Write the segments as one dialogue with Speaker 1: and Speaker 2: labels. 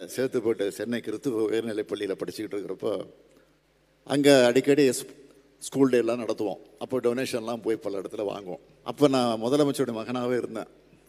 Speaker 1: சேர்த்து போட்டு சென்னை கிறித்துவ உயர்நிலைப் பள்ளியில் படிச்சுக்கிட்டு இருக்கிறப்போ அங்கே அடிக்கடி ஸ்- ஸ்கூல் டே எல்லாம் நடத்துவோம் அப்போ டொனேஷன்லாம் போய் பல இடத்துல வாங்குவோம் அப்போ நான் முதலமைச்சருடைய மகனாகவே இருந்தேன்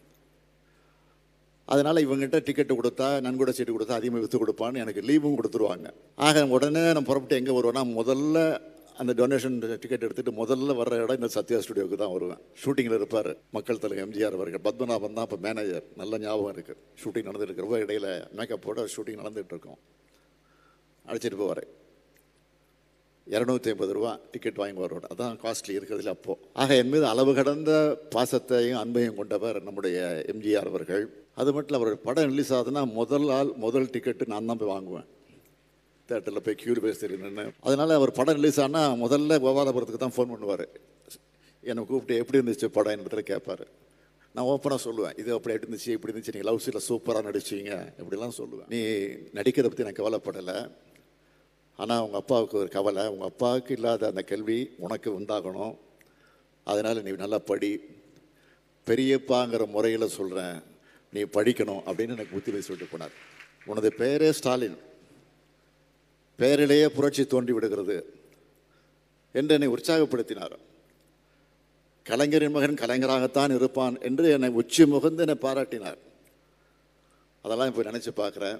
Speaker 1: அதனால் இவங்ககிட்ட டிக்கெட்டு கொடுத்தா நன்கொடை சீட்டு கொடுத்தா அதிகமாக விற்று கொடுப்பான்னு எனக்கு லீவும் கொடுத்துருவாங்க ஆக உடனே நான் புறப்பட்டு எங்கே வருவேன்னா முதல்ல அந்த டொனேஷன் டிக்கெட் எடுத்துகிட்டு முதல்ல வர்ற இடம் இந்த சத்யா ஸ்டுடியோவுக்கு தான் வருவேன் ஷூட்டிங்கில் இருப்பார் மக்கள் தலைவர் எம்ஜிஆர் அவர்கள் பத்மநாபன் தான் இப்போ மேனேஜர் நல்ல ஞாபகம் இருக்குது ஷூட்டிங் நடந்துட்டு இருக்கிறப்போ இடையில மேக்கப்போட ஷூட்டிங் நடந்துகிட்டு இருக்கோம் அழைச்சிட்டு போவார் இரநூத்தி ஐம்பது ரூபா டிக்கெட் வாங்கி வருவார் அதான் காஸ்ட்லி இருக்கிறதுல அப்போ ஆக என் மீது அளவு கடந்த பாசத்தையும் அன்பையும் கொண்டவர் நம்முடைய எம்ஜிஆர் அவர்கள் அது மட்டும் இல்ல, அவர் படம் ரிலீஸ் ஆகுதுன்னா முதல் ஆள் முதல் டிக்கெட்டு நான் தான் போய் வாங்குவேன் தேட்டரில் போய் கியூர் பேஸ் நின்று அதனால் அவர் படம் ரிலீஸ் ஆனால் முதல்ல கோபாலபுரத்துக்கு தான் ஃபோன் பண்ணுவார் என்னை கூப்பிட்டு எப்படி இருந்துச்சு படம் இடத்துல கேட்பாரு நான் ஓப்பனாக சொல்லுவேன் இது அப்படி எப்படி இருந்துச்சு இப்படி இருந்துச்சு நீங்கள் லவ் சீட்டில் சூப்பராக நடிச்சீங்க இப்படிலாம் சொல்லுவேன் நீ நடிக்கிறத பற்றி நான் கவலைப்படலை ஆனால் உங்கள் அப்பாவுக்கு ஒரு கவலை உங்கள் அப்பாவுக்கு இல்லாத அந்த கேள்வி உனக்கு உண்டாகணும் அதனால் நீ நல்லா படி பெரியப்பாங்கிற முறையில் சொல்கிறேன் நீ படிக்கணும் அப்படின்னு எனக்கு புத்தி சொல்லிட்டு போனார் உனது பெயரே ஸ்டாலின் பெயரிலேயே புரட்சி தோன்றி விடுகிறது என்று என்னை உற்சாகப்படுத்தினார் கலைஞரின் மகன் கலைஞராகத்தான் இருப்பான் என்று என்னை உச்சி முகந்து என்னை பாராட்டினார் அதெல்லாம் இப்போ நினச்சி பார்க்குறேன்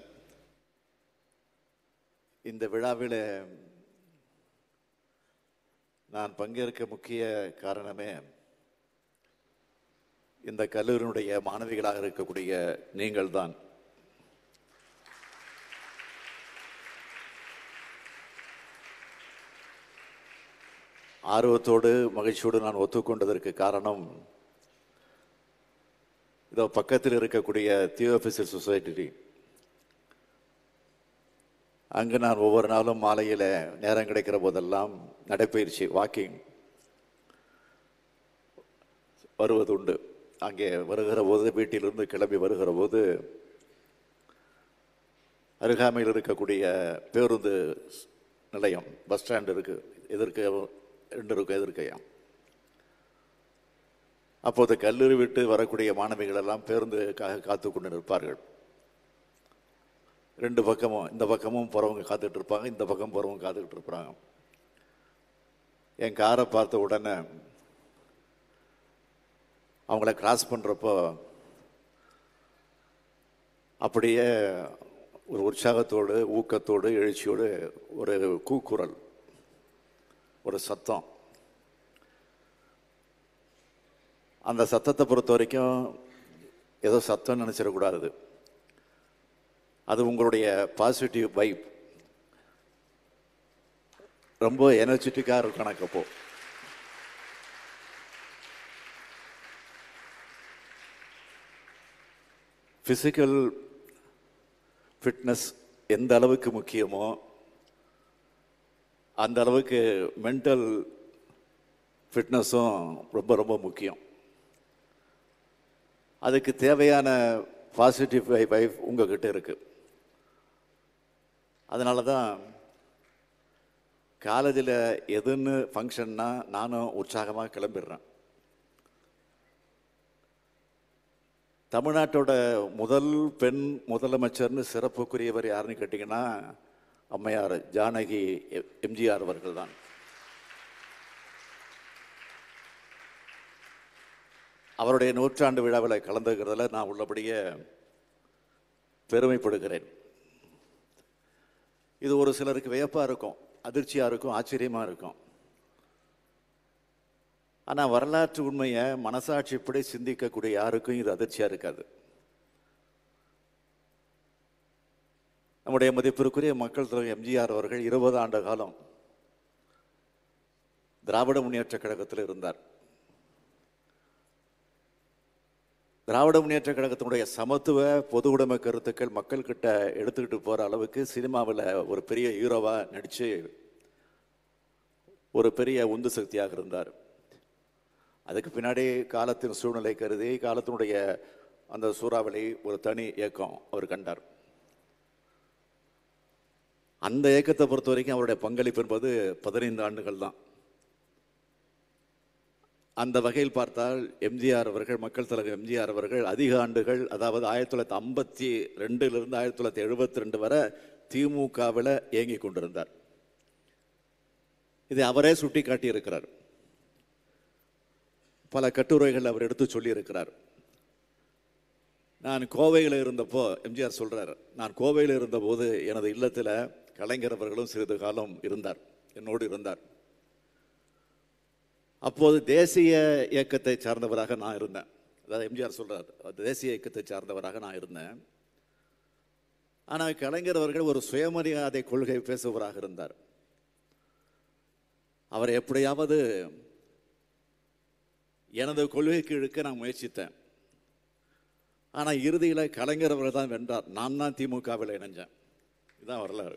Speaker 1: இந்த விழாவில் நான் பங்கேற்க முக்கிய காரணமே இந்த கல்லூரியினுடைய மாணவிகளாக இருக்கக்கூடிய நீங்கள்தான் ஆர்வத்தோடு மகிழ்ச்சியோடு நான் ஒத்துக்கொண்டதற்கு காரணம் இதோ பக்கத்தில் இருக்கக்கூடிய தியோபிசல் சொசைட்டி அங்கு நான் ஒவ்வொரு நாளும் மாலையில் நேரம் கிடைக்கிற போதெல்லாம் நடைப்பயிற்சி வாக்கிங் வருவது உண்டு அங்கே வருகிற போது வீட்டிலிருந்து கிளம்பி வருகிற போது அருகாமையில் இருக்கக்கூடிய பேருந்து நிலையம் பஸ் ஸ்டாண்ட் இருக்கு எதிர்க்க ரெண்டு இருக்கும் எதிர்க்கையாம் அப்போது கல்லூரி விட்டு வரக்கூடிய மாணவிகள் எல்லாம் பேருந்துக்காக காத்து கொண்டு நிற்பார்கள் ரெண்டு பக்கமும் இந்த பக்கமும் போகிறவங்க காத்துட்டு இருப்பாங்க இந்த பக்கம் போகிறவங்க காத்துக்கிட்டு இருப்பாங்க என் காரை பார்த்த உடனே அவங்கள கிராஸ் பண்ணுறப்போ அப்படியே ஒரு உற்சாகத்தோடு ஊக்கத்தோடு எழுச்சியோடு ஒரு கூக்குரல் ஒரு சத்தம் அந்த சத்தத்தை பொறுத்த வரைக்கும் ஏதோ சத்தம்னு நினச்சிடக்கூடாது அது உங்களுடைய பாசிட்டிவ் வைப் ரொம்ப எனர்ஜெட்டிக்காக இருக்கும் எனக்கு அப்போ ஃபிசிக்கல் ஃபிட்னஸ் எந்த அளவுக்கு முக்கியமோ அந்த அளவுக்கு மென்டல் ஃபிட்னஸும் ரொம்ப ரொம்ப முக்கியம் அதுக்கு தேவையான பாசிட்டிவ் வைஃப் உங்ககிட்ட இருக்கு அதனால தான் காலேஜில் எதுன்னு ஃபங்க்ஷன்னா நானும் உற்சாகமாக கிளம்பிடுறேன் தமிழ்நாட்டோட முதல் பெண் முதலமைச்சர்னு சிறப்புக்குரியவர் யாருன்னு கேட்டிங்கன்னா அம்மையார் ஜானகி எ- எம்ஜிஆர் அவர்கள் தான் அவருடைய நூற்றாண்டு விழாவில் கலந்துக்கிறதுல நான் உள்ளபடியே பெருமைப்படுகிறேன் இது ஒரு சிலருக்கு வியப்பாக இருக்கும் அதிர்ச்சியாக இருக்கும் ஆச்சரியமாக இருக்கும் ஆனால் வரலாற்று உண்மையை மனசாட்சிப்படி சிந்திக்கக்கூடிய யாருக்கும் இது அதிர்ச்சியாக இருக்காது நம்முடைய மதிப்பிற்குரிய மக்கள் தலைவர் எம்ஜிஆர் அவர்கள் இருபது ஆண்டு காலம் திராவிட முன்னேற்ற கழகத்தில் இருந்தார் திராவிட முன்னேற்ற கழகத்தினுடைய சமத்துவ பொது உடைமை கருத்துக்கள் மக்கள்கிட்ட எடுத்துக்கிட்டு போற அளவுக்கு சினிமாவில் ஒரு பெரிய ஹீரோவா நடிச்சு ஒரு பெரிய உந்து சக்தியாக இருந்தார் அதுக்கு பின்னாடி காலத்தின் சூழ்நிலை கருதி காலத்தினுடைய அந்த சூறாவளி ஒரு தனி இயக்கம் அவர் கண்டார் அந்த இயக்கத்தை பொறுத்த வரைக்கும் அவருடைய பங்களிப்பு என்பது பதினைந்து ஆண்டுகள் தான் அந்த வகையில் பார்த்தால் எம்ஜிஆர் அவர்கள் மக்கள் தலைவர் எம்ஜிஆர் அவர்கள் அதிக ஆண்டுகள் அதாவது ஆயிரத்தி தொள்ளாயிரத்தி ஐம்பத்தி ரெண்டுலேருந்து ஆயிரத்தி தொள்ளாயிரத்தி எழுபத்தி ரெண்டு வரை திமுகவில் இயங்கி கொண்டிருந்தார் இதை அவரே சுட்டி காட்டியிருக்கிறார் பல கட்டுரைகள் அவர் எடுத்து சொல்லியிருக்கிறார் நான் கோவையில் இருந்தப்போ எம்ஜிஆர் சொல்றார் நான் கோவையில் இருந்தபோது எனது இல்லத்தில் கலைஞர் அவர்களும் சிறிது காலம் இருந்தார் என்னோடு இருந்தார் அப்போது தேசிய இயக்கத்தை சார்ந்தவராக நான் இருந்தேன் அதாவது எம்ஜிஆர் சொல்றார் தேசிய இயக்கத்தை சார்ந்தவராக நான் இருந்தேன் ஆனால் கலைஞர் அவர்கள் ஒரு சுயமரியாதை கொள்கை பேசுபவராக இருந்தார் அவர் எப்படியாவது எனது கொள்கைக்கு இழுக்க நான் முயற்சித்தேன் ஆனால் இறுதியில் கலைஞர் அவர்கள் தான் வென்றார் நான் தான் திமுகவில் இணைஞ்சேன் இதுதான் வரலாறு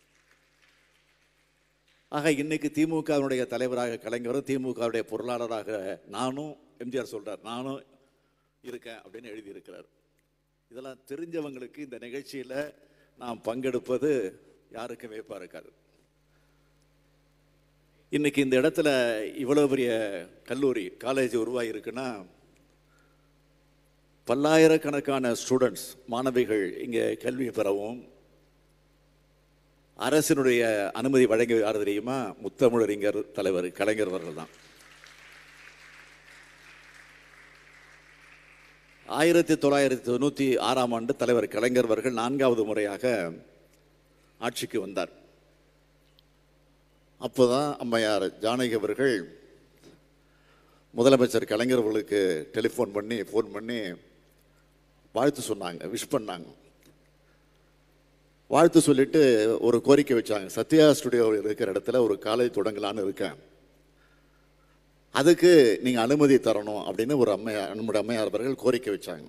Speaker 1: ஆக இன்னைக்கு திமுகவினுடைய தலைவராக கலைஞரும் திமுகவுடைய பொருளாளராக நானும் எம்ஜிஆர் சொல்றார் நானும் இருக்கேன் அப்படின்னு எழுதியிருக்கிறார் இதெல்லாம் தெரிஞ்சவங்களுக்கு இந்த நிகழ்ச்சியில் நாம் பங்கெடுப்பது யாருக்கும் வேப்பா இருக்காது இன்னைக்கு இந்த இடத்துல இவ்வளவு பெரிய கல்லூரி காலேஜ் உருவாகி இருக்குன்னா பல்லாயிரக்கணக்கான ஸ்டூடெண்ட்ஸ் மாணவிகள் இங்கே கல்வி பெறவும் அரசினுடைய அனுமதி வழங்கி யார் தெரியுமா முத்தமிழறிஞர் தலைவர் கலைஞர் அவர்கள் தான் ஆயிரத்தி தொள்ளாயிரத்தி தொண்ணூற்றி ஆறாம் ஆண்டு தலைவர் கலைஞர் அவர்கள் நான்காவது முறையாக ஆட்சிக்கு வந்தார் அப்போதான் அம்மையார் ஜானகி அவர்கள் முதலமைச்சர் கலைஞர் அவர்களுக்கு டெலிஃபோன் பண்ணி ஃபோன் பண்ணி வாழ்த்து சொன்னாங்க விஷ் பண்ணாங்க வாழ்த்து சொல்லிட்டு ஒரு கோரிக்கை வச்சாங்க சத்யா ஸ்டுடியோ இருக்கிற இடத்துல ஒரு காலேஜ் தொடங்கலான்னு இருக்கேன் அதுக்கு நீங்கள் அனுமதி தரணும் அப்படின்னு ஒரு அம்மையார் நம்முடைய அம்மையார் அவர்கள் கோரிக்கை வச்சாங்க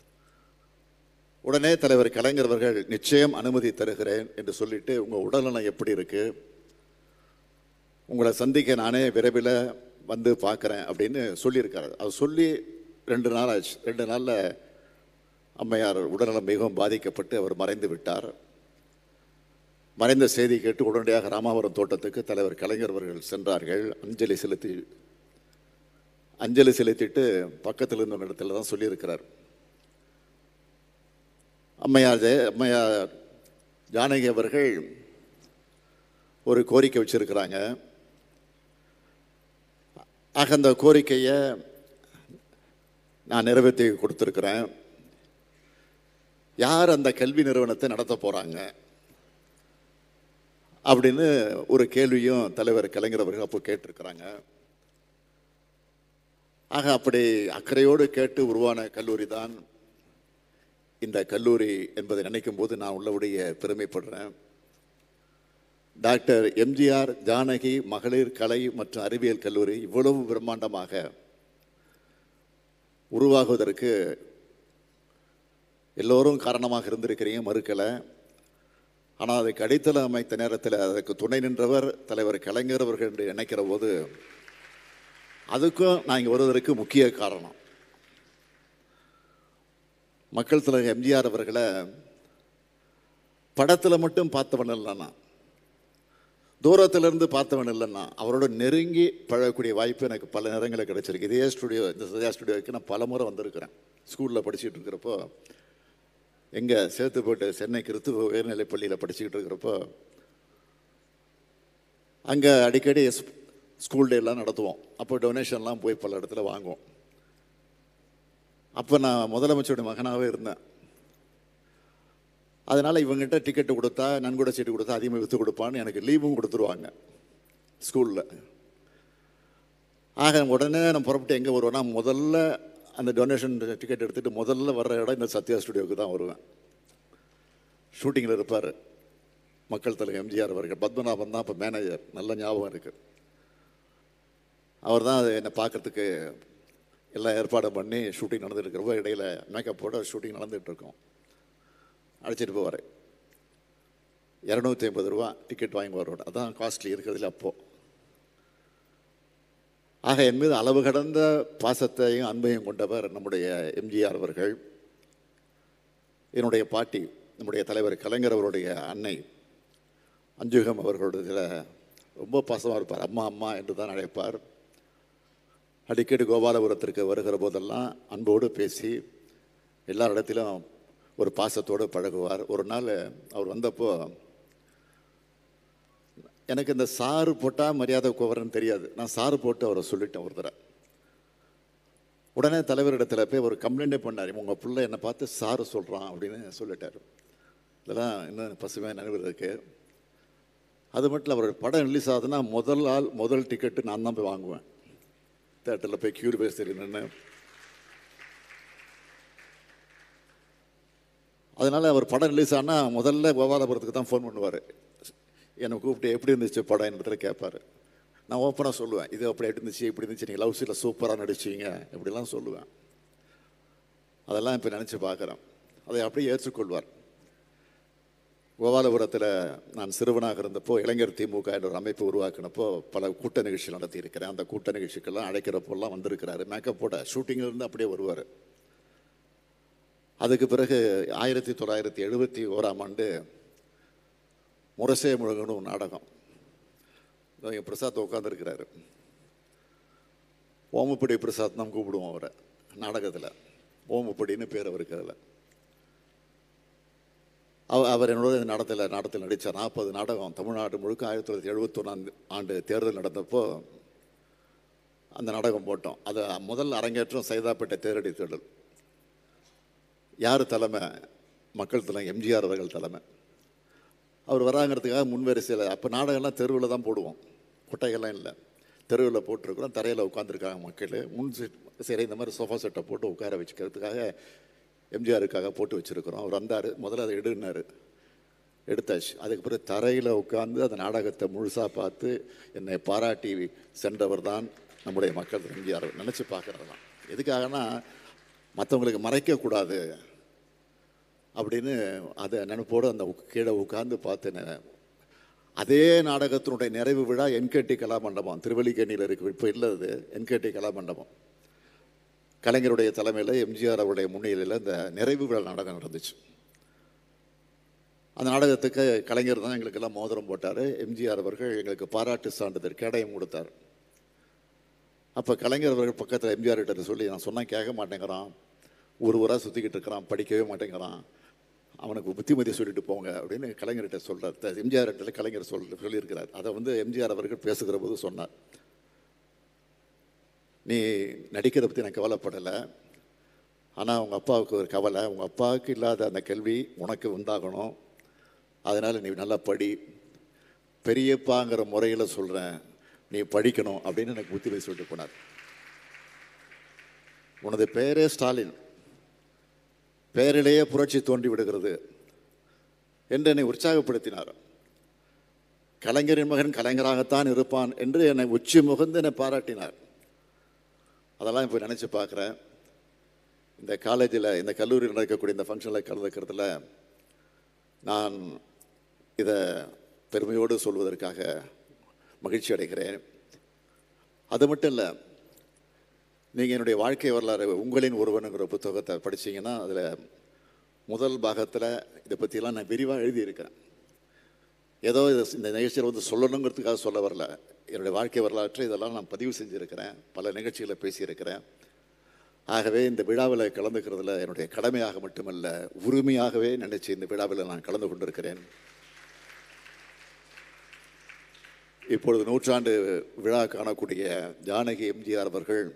Speaker 1: உடனே தலைவர் கலைஞர் அவர்கள் நிச்சயம் அனுமதி தருகிறேன் என்று சொல்லிட்டு உங்கள் உடல்நலம் எப்படி இருக்கு உங்களை சந்திக்க நானே விரைவில் வந்து பார்க்குறேன் அப்படின்னு சொல்லியிருக்காரு அது சொல்லி ரெண்டு நாள் ஆச்சு ரெண்டு நாளில் அம்மையார் உடல்நலம் மிகவும் பாதிக்கப்பட்டு அவர் மறைந்து விட்டார் மறைந்த செய்தி கேட்டு உடனடியாக ராமாவரம் தோட்டத்துக்கு தலைவர் கலைஞர் அவர்கள் சென்றார்கள் அஞ்சலி செலுத்தி அஞ்சலி செலுத்திட்டு பக்கத்தில் இருந்த இடத்துல தான் சொல்லியிருக்கிறார் அம்மையார் ஜெய அம்மையார் ஜானகி அவர்கள் ஒரு கோரிக்கை வச்சிருக்கிறாங்க ஆக அந்த கோரிக்கையை நான் நிறைவேற்றி கொடுத்துருக்குறேன் யார் அந்த கல்வி நிறுவனத்தை நடத்த போகிறாங்க அப்படின்னு ஒரு கேள்வியும் தலைவர் கலைஞர் அவர்கள் அப்போ கேட்டிருக்கிறாங்க ஆக அப்படி அக்கறையோடு கேட்டு உருவான கல்லூரி தான் இந்த கல்லூரி என்பதை நினைக்கும் போது நான் உள்ளபடிய பெருமைப்படுறேன் டாக்டர் எம்ஜிஆர் ஜானகி மகளிர் கலை மற்றும் அறிவியல் கல்லூரி இவ்வளவு பிரம்மாண்டமாக உருவாகுவதற்கு எல்லோரும் காரணமாக இருந்திருக்கிறீங்க மறுக்கலை ஆனால் அதுக்கு அடித்தளம் அமைத்த நேரத்தில் அதற்கு துணை நின்றவர் தலைவர் கலைஞர் அவர்கள் என்று நினைக்கிற போது அதுக்கும் நான் இங்கே வருவதற்கு முக்கிய காரணம் மக்கள் தலைவர் எம்ஜிஆர் அவர்களை படத்தில் மட்டும் பார்த்தவன் இல்லைன்னா தூரத்திலிருந்து பார்த்தவன் இல்லைன்னா அவரோட நெருங்கி பழகக்கூடிய வாய்ப்பு எனக்கு பல நேரங்களில் கிடைச்சிருக்கு இதே ஸ்டுடியோ இந்த சஜா ஸ்டுடியோவுக்கு நான் பல முறை வந்திருக்கிறேன் ஸ்கூலில் படிச்சுட்டு இருக்கிறப்போ எங்கே சேத்துப்பட்டு சென்னை கிறிஸ்துவ உயர்நிலைப் பள்ளியில் படிச்சுக்கிட்டு இருக்கிறப்போ அங்கே அடிக்கடி ஸ்- ஸ்கூல் டே எல்லாம் நடத்துவோம் அப்போ டொனேஷன்லாம் போய் பல இடத்துல வாங்குவோம் அப்போ நான் முதலமைச்சருடைய மகனாகவே இருந்தேன் அதனால் இவங்ககிட்ட டிக்கெட்டு கொடுத்தா நன்கொடை சீட்டு கொடுத்தா அதிகமாக விற்று கொடுப்பான்னு எனக்கு லீவும் கொடுத்துருவாங்க ஸ்கூலில் ஆக உடனே நான் புறப்பட்டு எங்கே வருவேன்னா முதல்ல அந்த டொனேஷன் டிக்கெட் எடுத்துகிட்டு முதல்ல வர்ற இடம் இந்த சத்யா ஸ்டுடியோவுக்கு தான் வருவேன் ஷூட்டிங்கில் இருப்பார் மக்கள் தலைவர் எம்ஜிஆர் அவர்கள் பத்மநாபன் தான் இப்போ மேனேஜர் நல்ல ஞாபகம் இருக்குது அவர் தான் என்னை பார்க்கறதுக்கு எல்லாம் ஏற்பாடும் பண்ணி ஷூட்டிங் நடந்துட்டு இருக்கிறப்போ இடையில மேக்கப் போட ஷூட்டிங் நடந்துட்டு இருக்கோம் அழைச்சிட்டு போவார் இரநூத்தி ஐம்பது ரூபா டிக்கெட் வாங்கி வருவோம் அதான் காஸ்ட்லி இருக்கிறதுல அப்போது ஆக என் மீது அளவு கடந்த பாசத்தையும் அன்பையும் கொண்டவர் நம்முடைய எம்ஜிஆர் அவர்கள் என்னுடைய பாட்டி நம்முடைய தலைவர் கலைஞர் அவருடைய அன்னை அஞ்சுகம் அவர்களுடைய ரொம்ப பாசமாக இருப்பார் அம்மா அம்மா என்று தான் அழைப்பார் அடிக்கடி கோபாலபுரத்திற்கு வருகிற போதெல்லாம் அன்போடு பேசி எல்லார் இடத்திலும் ஒரு பாசத்தோடு பழகுவார் ஒரு நாள் அவர் வந்தப்போ எனக்கு இந்த சாறு போட்டால் மரியாதை கோவரன்னு தெரியாது நான் சாறு போட்டு அவரை சொல்லிட்டேன் ஒரு தடவை உடனே தலைவரிடத்தில் போய் ஒரு கம்ப்ளைண்டே பண்ணார் உங்கள் பிள்ளை என்னை பார்த்து சாரு சொல்கிறான் அப்படின்னு சொல்லிட்டார் இதெல்லாம் இன்னும் பசுமையாக நினைவு இருக்கு அது மட்டும் இல்லை அவர் படம் ரிலீஸ் ஆகுதுன்னா முதல் ஆள் முதல் டிக்கெட்டு நான் தான் போய் வாங்குவேன் தேட்டரில் போய் கியூர் பேஸ் நின்று அதனால் அவர் படம் ரிலீஸ் ஆனால் முதல்ல கோபாலபுரத்துக்கு தான் ஃபோன் பண்ணுவார் என்னை கூப்பிட்டு எப்படி இருந்துச்சு படம் என்னத்துல கேட்பாரு நான் ஓப்பனாக சொல்லுவேன் இது அப்படி எப்படி இருந்துச்சு இப்படி இருந்துச்சு நீங்கள் லவ் சீட்டில் சூப்பராக நடிச்சீங்க இப்படிலாம் சொல்லுவேன் அதெல்லாம் இப்போ நினச்சி பார்க்குறேன் அதை அப்படியே ஏற்றுக்கொள்வார் கோபாலபுரத்தில் நான் சிறுவனாக இருந்தப்போ இளைஞர் திமுக என்ற ஒரு அமைப்பு உருவாக்கினப்போ பல கூட்ட நிகழ்ச்சிகள் நடத்தியிருக்கிறேன் அந்த கூட்ட நிகழ்ச்சிக்கெல்லாம் அழைக்கிறப்போல்லாம் வந்திருக்கிறாரு மேக்கப் போட ஷூட்டிங்கில் இருந்து அப்படியே வருவார் அதுக்கு பிறகு ஆயிரத்தி தொள்ளாயிரத்தி எழுபத்தி ஓராம் ஆண்டு முரசே முழுகணும் ஒரு நாடகம் இதோ இங்க பிரசாத் உட்காந்துருக்கிறாரு ஓமப்படி பிரசாத் தான் கூப்பிடுவோம் அவரை நாடகத்தில் ஓமப்படின்னு பேர் அவருக்கு அதில் அவ அவர் என்னோட இந்த நாடகத்தில் நாடகத்தில் நடித்தார் நாற்பது நாடகம் தமிழ்நாடு முழுக்க ஆயிரத்தி தொள்ளாயிரத்தி எழுபத்தொன்னாம் ஆண்டு தேர்தல் நடந்தப்போ அந்த நாடகம் போட்டோம் அது முதல் அரங்கேற்றம் சைதாப்பேட்டை தேரடி தேடல் யார் தலைமை மக்கள் தலைமை எம்ஜிஆர் அவர்கள் தலைமை அவர் வராங்கிறதுக்காக முன்வரிசையில் அப்போ நாடகம்லாம் தெருவில் தான் போடுவோம் கொட்டைகள்லாம் இல்லை தெருவில் போட்டிருக்கிறோம் தரையில் உட்காந்துருக்காங்க மக்கள் முன் சீட் சரி இந்த மாதிரி சோஃபா செட்டை போட்டு உட்கார வச்சுக்கிறதுக்காக எம்ஜிஆருக்காக போட்டு வச்சுருக்கிறோம் அவர் வந்தார் முதல்ல அதை எடுனார் எடுத்தாச்சு அதுக்கு பிறகு தரையில் உட்காந்து அந்த நாடகத்தை முழுசாக பார்த்து என்னை பாராட்டி சென்றவர் தான் நம்முடைய மக்கள் எம்ஜிஆர் நினச்சி பார்க்குறதெல்லாம் எதுக்காகனா மற்றவங்களுக்கு மறைக்கக்கூடாது அப்படின்னு அதை நினைப்போடு அந்த உக்- கீழே உட்கார்ந்து பார்த்தேன் அதே நாடகத்தினுடைய நிறைவு விழா என்கேடி கலாமண்டபம் திருவல்லிக்கேணியில் இருக்கு இப்போ இல்லை அது என்கேடி கலாமண்டபம் கலைஞருடைய தலைமையில் எம்ஜிஆர் அவருடைய முன்னிலையில் இந்த நிறைவு விழா நாடகம் நடந்துச்சு அந்த நாடகத்துக்கு கலைஞர் தான் எங்களுக்கெல்லாம் மோதிரம் போட்டார் எம்ஜிஆர் அவர்கள் எங்களுக்கு பாராட்டு சான்றிதழ் கேடயம் கொடுத்தார் அப்போ கலைஞர் அவர்கள் பக்கத்தில் எம்ஜிஆர் கிட்ட சொல்லி நான் சொன்னால் கேட்க மாட்டேங்கிறான் ஒரு ஊராக சுற்றிக்கிட்டு இருக்கிறான் படிக்கவே மாட்டேங்கிறான் அவனுக்கு புத்திமதி சொல்லிட்டு போங்க அப்படின்னு கலைஞர்கிட்ட சொல்கிறார் எம்ஜிஆர் இடத்துல கலைஞர் சொல் சொல்லியிருக்கிறார் அதை வந்து எம்ஜிஆர் அவர்கள் பேசுகிற போது சொன்னார் நீ நடிக்கிறத பற்றி நான் கவலைப்படலை ஆனால் உங்கள் அப்பாவுக்கு ஒரு கவலை உங்கள் அப்பாவுக்கு இல்லாத அந்த கேள்வி உனக்கு உண்டாகணும் அதனால் நீ நல்லா படி பெரியப்பாங்கிற முறையில் சொல்கிறேன் நீ படிக்கணும் அப்படின்னு எனக்கு புத்திமதி சொல்லிட்டு போனார் உனது பெயரே ஸ்டாலின் பெயரிலேயே புரட்சி தோன்றி விடுகிறது என்று என்னை உற்சாகப்படுத்தினார் கலைஞரின் மகன் கலைஞராகத்தான் இருப்பான் என்று என்னை உச்சி முகந்து என்னை பாராட்டினார் அதெல்லாம் இப்போ நினச்சி பார்க்குறேன் இந்த காலேஜில் இந்த கல்லூரியில் நடக்கக்கூடிய இந்த ஃபங்க்ஷனில் கலந்துக்கிறதுல நான் இதை பெருமையோடு சொல்வதற்காக மகிழ்ச்சி அடைகிறேன் அது மட்டும் இல்லை நீங்கள் என்னுடைய வாழ்க்கை வரலாறு உங்களின் ஒருவனுங்கிற புத்தகத்தை படிச்சீங்கன்னா அதில் முதல் பாகத்தில் இதை பற்றிலாம் நான் விரிவாக எழுதியிருக்கிறேன் ஏதோ இது இந்த நிகழ்ச்சியில் வந்து சொல்லணுங்கிறதுக்காக சொல்ல வரல என்னுடைய வாழ்க்கை வரலாற்றை இதெல்லாம் நான் பதிவு செஞ்சுருக்கிறேன் பல நிகழ்ச்சிகளை பேசியிருக்கிறேன் ஆகவே இந்த விழாவில் கலந்துக்கிறதுல என்னுடைய கடமையாக மட்டுமல்ல உரிமையாகவே நினைச்சு இந்த விழாவில் நான் கலந்து கொண்டிருக்கிறேன் இப்பொழுது நூற்றாண்டு விழா காணக்கூடிய ஜானகி எம்ஜிஆர் அவர்கள்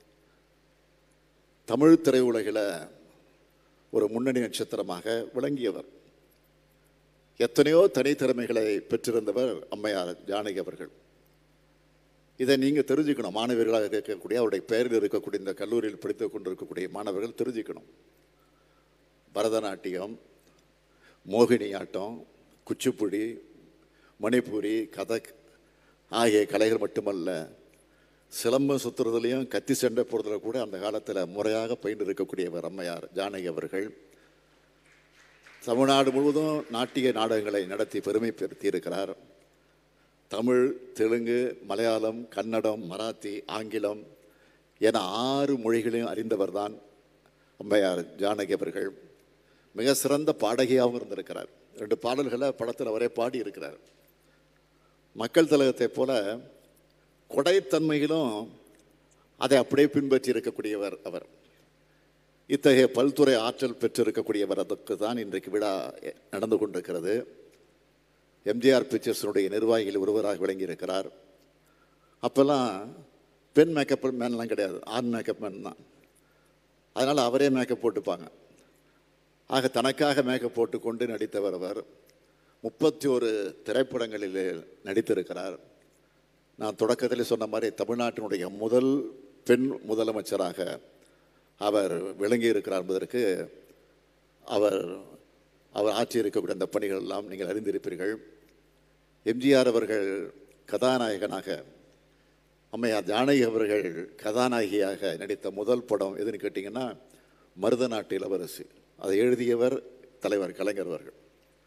Speaker 1: தமிழ் திரையுலகில் ஒரு முன்னணி நட்சத்திரமாக விளங்கியவர் எத்தனையோ தனித்திறமைகளை பெற்றிருந்தவர் அம்மையார் ஜானகி அவர்கள் இதை நீங்கள் தெரிஞ்சுக்கணும் மாணவர்களாக இருக்கக்கூடிய அவருடைய பெயரில் இருக்கக்கூடிய இந்த கல்லூரியில் படித்துக் கொண்டிருக்கக்கூடிய மாணவர்கள் தெரிஞ்சுக்கணும் பரதநாட்டியம் மோகினியாட்டம் குச்சிப்புடி மணிப்பூரி கதக் ஆகிய கலைகள் மட்டுமல்ல சிலம்பம் சுத்துறதுலையும் கத்தி சண்டை போடுறதுல கூட அந்த காலத்தில் முறையாக பயின்று இருக்கக்கூடியவர் அம்மையார் ஜானகி அவர்கள் தமிழ்நாடு முழுவதும் நாட்டிய நாடகங்களை நடத்தி பெருமைப்படுத்தி இருக்கிறார் தமிழ் தெலுங்கு மலையாளம் கன்னடம் மராத்தி ஆங்கிலம் என ஆறு மொழிகளையும் அறிந்தவர் தான் அம்மையார் ஜானகி அவர்கள் மிக சிறந்த பாடகியாகவும் இருந்திருக்கிறார் ரெண்டு பாடல்களை படத்தில் அவரே பாடி இருக்கிறார் மக்கள் திலகத்தை போல கொடைத்தன்மையிலும் அதை அப்படியே பின்பற்றி இருக்கக்கூடியவர் அவர் இத்தகைய பல்துறை ஆற்றல் பெற்றிருக்கக்கூடியவர் அதற்கு தான் இன்றைக்கு விழா நடந்து கொண்டிருக்கிறது எம்ஜிஆர் பிக்சர்ஸினுடைய நிர்வாகிகள் ஒருவராக விளங்கியிருக்கிறார் அப்போல்லாம் பெண் மேக்கப் மேன்லாம் கிடையாது ஆண் மேக்கப் மேன் தான் அதனால் அவரே மேக்கப் போட்டுப்பாங்க ஆக தனக்காக மேக்கப் போட்டுக்கொண்டு நடித்தவர் அவர் முப்பத்தி ஒரு திரைப்படங்களில் நடித்திருக்கிறார் நான் தொடக்கத்தில் சொன்ன மாதிரி தமிழ்நாட்டினுடைய முதல் பெண் முதலமைச்சராக அவர் விளங்கி இருக்கிறார் என்பதற்கு அவர் அவர் ஆட்சி இருக்கக்கூடிய அந்த பணிகள் எல்லாம் நீங்கள் அறிந்திருப்பீர்கள் எம்ஜிஆர் அவர்கள் கதாநாயகனாக அம்மையார் ஜானகி அவர்கள் கதாநாயகியாக நடித்த முதல் படம் எதுன்னு கேட்டிங்கன்னா மருத நாட்டு இளவரசி அதை எழுதியவர் தலைவர் கலைஞர் அவர்கள்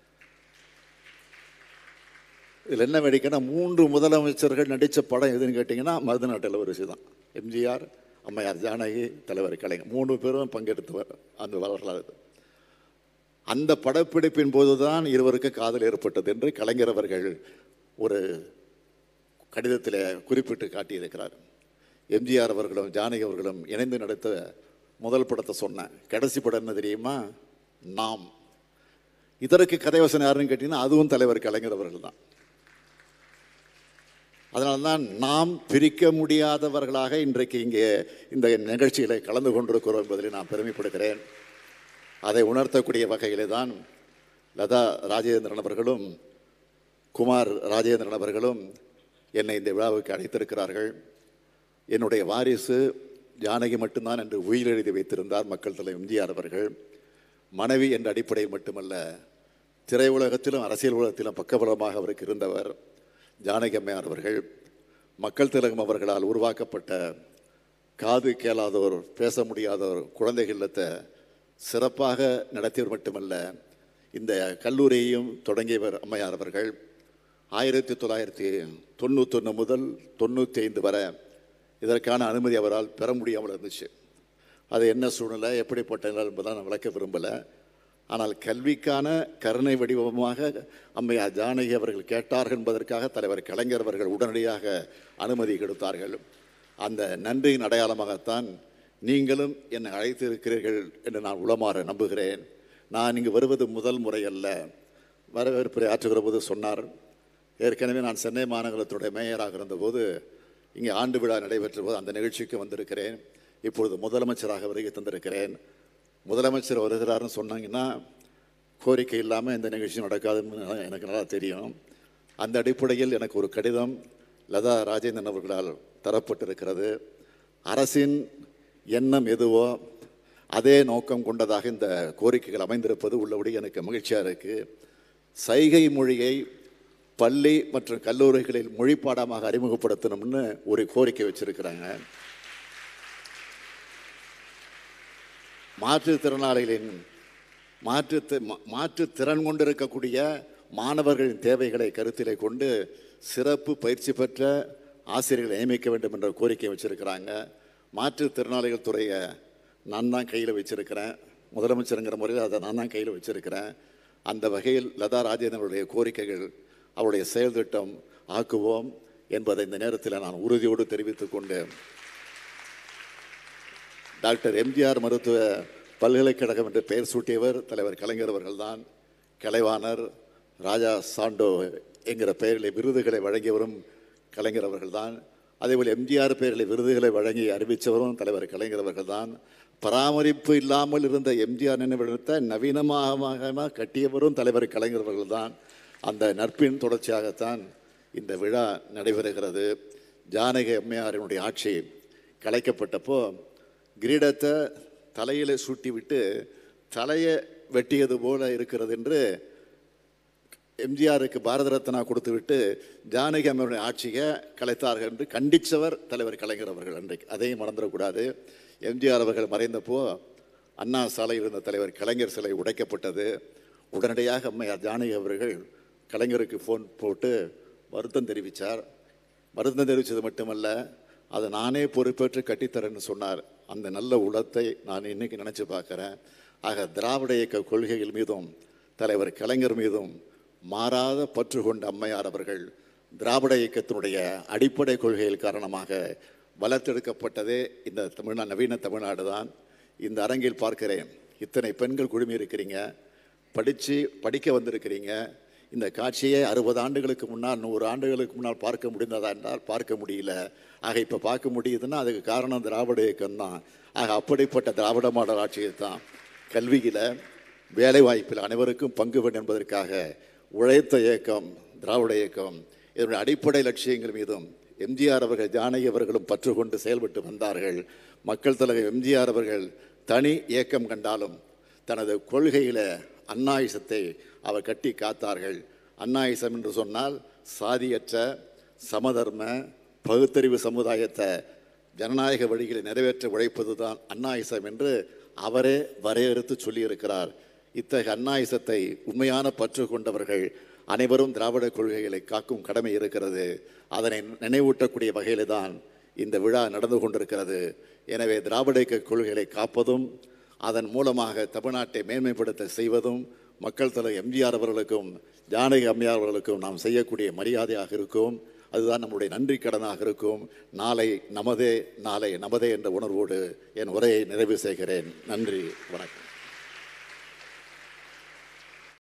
Speaker 1: இதில் என்ன வேடிக்கைன்னா மூன்று முதலமைச்சர்கள் நடித்த படம் எதுன்னு கேட்டிங்கன்னா மருத நாட்டு இளவரசி தான் எம்ஜிஆர் அம்மையார் ஜானகி தலைவர் கலைஞர் மூணு பேரும் பங்கெடுத்தவர் அந்த வரலாறு இது. அந்த படப்பிடிப்பின் போதுதான் இருவருக்கு காதல் ஏற்பட்டது என்று கலைஞர் அவர்கள் ஒரு கடிதத்தில் குறிப்பிட்டு காட்டியிருக்கிறார் எம்ஜிஆர் அவர்களும் ஜானகி அவர்களும் இணைந்து நடித்த முதல் படத்தை சொன்னேன் கடைசி படம் என்ன தெரியுமா நாம் இதற்கு கதைவசனம் யாருன்னு கேட்டீங்கன்னா அதுவும் தலைவர் கலைஞர் அவர்கள் தான் அதனால தான் நாம் பிரிக்க முடியாதவர்களாக இன்றைக்கு இங்கே இந்த நிகழ்ச்சியில் கலந்து கொண்டிருக்கிறோம் என்பதில் நான் பெருமைப்படுகிறேன் அதை உணர்த்தக்கூடிய வகையிலே தான் லதா ராஜேந்திரன் அவர்களும் குமார் ராஜேந்திரன் அவர்களும் என்னை இந்த விழாவுக்கு அழைத்திருக்கிறார்கள் என்னுடைய வாரிசு ஜானகி மட்டும்தான் என்று உயிர் எழுதி வைத்திருந்தார் மக்கள் தலைவர் எம்ஜிஆர் அவர்கள் மனைவி என்ற அடிப்படையில் மட்டுமல்ல திரையுலகத்திலும் அரசியல் உலகத்திலும் பக்கபலமாக அவருக்கு இருந்தவர் ஜானகி அம்மையார் அவர்கள் மக்கள் திலகம் அவர்களால் உருவாக்கப்பட்ட காது கேளாதோர் பேச முடியாதோர் குழந்தைகள் இல்லத்தை சிறப்பாக நடத்தியவர் மட்டுமல்ல இந்த கல்லூரியையும் தொடங்கியவர் அம்மையார் அவர்கள் ஆயிரத்தி தொள்ளாயிரத்தி தொண்ணூத்தொன்று முதல் தொண்ணூற்றி ஐந்து வரை இதற்கான அனுமதி அவரால் பெற முடியாமல் இருந்துச்சு அது என்ன சூழ்நிலை எப்படிப்பட்ட நிலை என்பதை நான் விளக்க விரும்பலை ஆனால் கல்விக்கான கருணை வடிவமாக அம்மையார் ஜானகி அவர்கள் கேட்டார்கள் என்பதற்காக தலைவர் கலைஞர் அவர்கள் உடனடியாக அனுமதி கொடுத்தார்கள் அந்த நன்றியின் அடையாளமாகத்தான் நீங்களும் என்னை அழைத்து இருக்கிறீர்கள் என்று நான் உளமாற நம்புகிறேன் நான் இங்கு வருவது முதல் முறை அல்ல வரவேற்புரை ஆற்றுகிற போது சொன்னார் ஏற்கனவே நான் சென்னை மாநகரத்துடைய மேயராக இருந்தபோது இங்கே ஆண்டு விழா நடைபெற்ற போது அந்த நிகழ்ச்சிக்கு வந்திருக்கிறேன் இப்பொழுது முதலமைச்சராக வருகை தந்திருக்கிறேன் முதலமைச்சர் வருகிறாருன்னு சொன்னாங்கன்னா கோரிக்கை இல்லாமல் இந்த நிகழ்ச்சி நடக்காதுன்னு எனக்கு நல்லா தெரியும் அந்த அடிப்படையில் எனக்கு ஒரு கடிதம் லதா ராஜேந்திரன் அவர்களால் தரப்பட்டிருக்கிறது அரசின் எண்ணம் எதுவோ அதே நோக்கம் கொண்டதாக இந்த கோரிக்கைகள் அமைந்திருப்பது உள்ளபடி எனக்கு மகிழ்ச்சியாக இருக்குது சைகை மொழியை பள்ளி மற்றும் கல்லூரிகளில் மொழி பாடமாக அறிமுகப்படுத்தணும்னு ஒரு கோரிக்கை வச்சிருக்கிறாங்க மாற்றுத்திறனாளிகளின் மாற்று மாற்றுத்திறன் கொண்டிருக்கக்கூடிய மாணவர்களின் தேவைகளை கருத்திலே கொண்டு சிறப்பு பயிற்சி பெற்ற ஆசிரியர்களை நியமிக்க வேண்டும் என்ற கோரிக்கை வச்சிருக்கிறாங்க மாற்றுத்திறனாளிகள் துறையை நான் தான் கையில் வச்சிருக்கிறேன் முதலமைச்சருங்கிற முறையில் அதை நான் தான் கையில் வச்சிருக்கிறேன் அந்த வகையில் லதா ராஜேந்திரனுடைய கோரிக்கைகள் அவருடைய செயல் திட்டம் ஆக்குவோம் என்பதை இந்த நேரத்தில் நான் உறுதியோடு தெரிவித்துக் கொண்டு டாக்டர் எம்ஜிஆர் மருத்துவ பல்கலைக்கழகம் என்று பெயர் சூட்டியவர் தலைவர் கலைஞர் அவர்கள்தான் கலைவாணர் ராஜா சாண்டோ என்கிற பெயரில் விருதுகளை வழங்கியவரும் கலைஞர் அவர்கள்தான் அதேபோல் எம்ஜிஆர் பெயரில் விருதுகளை வழங்கி அறிவித்தவரும் தலைவர் கலைஞர் அவர்கள்தான் பராமரிப்பு இல்லாமல் இருந்த எம்ஜிஆர் நினைவிடத்தை நவீனமாக கட்டியவரும் தலைவர் கலைஞர் அவர்கள்தான் அந்த நட்பின் தொடர்ச்சியாகத்தான் இந்த விழா நடைபெறுகிறது ஜானகி அம்மையாரினுடைய ஆட்சி கலைக்கப்பட்டப்போ கிரீடத்தை தலையில சூட்டி விட்டு தலையை வெட்டியது போல இருக்கிறது என்று எம்ஜிஆருக்கு பாரத ரத்னா கொடுத்து விட்டு ஜானகி அம்மையுடைய ஆட்சியை கலைத்தார்கள் என்று கண்டித்தவர் தலைவர் கலைஞர் அவர்கள் அன்றைக்கு அதையும் மறந்துடக்கூடாது எம்ஜிஆர் அவர்கள் மறைந்தப்போ அண்ணா சாலையில் இருந்த தலைவர் கலைஞர் சிலை உடைக்கப்பட்டது உடனடியாக அம்மையார் ஜானகி அவர்கள் கலைஞருக்கு ஃபோன் போட்டு வருத்தம் தெரிவித்தார் வருத்தம் தெரிவித்தது மட்டுமல்ல அதை நானே பொறுப்பேற்று கட்டித்தரேன்னு சொன்னார் அந்த நல்ல உளத்தை நான் இன்னைக்கு நினச்சி பார்க்குறேன் ஆக திராவிட இயக்க கொள்கைகள் மீதும் தலைவர் கலைஞர் மீதும் மாறாத பற்று கொண்ட அம்மையார் அவர்கள் திராவிட இயக்கத்தினுடைய அடிப்படை கொள்கைகள் காரணமாக வளர்த்தெடுக்கப்பட்டதே இந்த தமிழ்நா நவீன தமிழ்நாடு தான் இந்த அரங்கில் பார்க்கிறேன் இத்தனை பெண்கள் குழுமி இருக்கிறீங்க படித்து படிக்க வந்திருக்கிறீங்க இந்த காட்சியை அறுபது ஆண்டுகளுக்கு முன்னால் நூறு ஆண்டுகளுக்கு முன்னால் பார்க்க முடிந்ததா என்றால் பார்க்க முடியல ஆக இப்போ பார்க்க முடியுதுன்னா அதுக்கு காரணம் திராவிட இயக்கம் தான் ஆக அப்படிப்பட்ட திராவிட மாடல் ஆட்சியை தான் கல்வியில் வேலைவாய்ப்பில் அனைவருக்கும் பங்கு வேண்டும் என்பதற்காக உழைத்த இயக்கம் திராவிட இயக்கம் இதனுடைய அடிப்படை லட்சியங்கள் மீதும் எம்ஜிஆர் அவர்கள் ஜானகி அவர்களும் பற்று கொண்டு செயல்பட்டு வந்தார்கள் மக்கள் தலைவர் எம்ஜிஆர் அவர்கள் தனி இயக்கம் கண்டாலும் தனது கொள்கையில அன்னாயுசத்தை அவர் கட்டி காத்தார்கள் அன்னாயுசம் என்று சொன்னால் சாதியற்ற சமதர்ம பகுத்தறிவு சமுதாயத்தை ஜனநாயக வழிகளை நிறைவேற்ற உழைப்பது தான் அன்னாயுசம் என்று அவரே வரையறுத்து சொல்லியிருக்கிறார் இத்தகைய அன்னாயுசத்தை உண்மையான பற்று கொண்டவர்கள் அனைவரும் திராவிட கொள்கைகளை காக்கும் கடமை இருக்கிறது அதனை நினைவூட்டக்கூடிய வகையிலே தான் இந்த விழா நடந்து கொண்டிருக்கிறது எனவே திராவிட இயக்க கொள்கைகளை காப்பதும் அதன் மூலமாக தமிழ்நாட்டை மேன்மைப்படுத்த செய்வதும் மக்கள் தலைவர் எம்ஜிஆர் அவர்களுக்கும் ஜானகி அம்மையார் அவர்களுக்கும் நாம் செய்யக்கூடிய மரியாதையாக இருக்கும் அதுதான் நம்முடைய நன்றி கடனாக இருக்கும் நாளை நமதே நாளை நமதே என்ற உணர்வோடு என் உரையை நிறைவு செய்கிறேன் நன்றி வணக்கம்